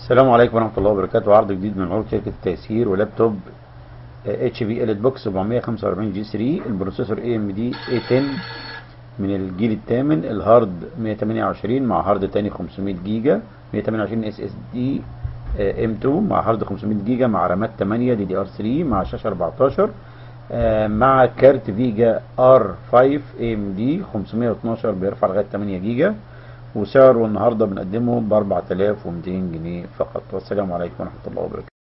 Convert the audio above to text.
السلام عليكم ورحمة الله وبركاته عرض جديد من عروض شركة التيسير ولابتوب اتش بي ال بوكس 745 جي 3 البروسيسور اي ام دي اي 10 من الجيل الثامن الهارد 128 مع هارد تاني 500 جيجا 128 اس اس دي ام 2 مع هارد 500 جيجا مع رامات 8 دي دي ار 3 مع شاشة 14 آه، مع كارت فيجا ار 5 اي ام دي 512 بيرفع لغاية 8 جيجا وسعره النهارده بنقدمه ب 4200 جنيه فقط والسلام عليكم ورحمة الله وبركاته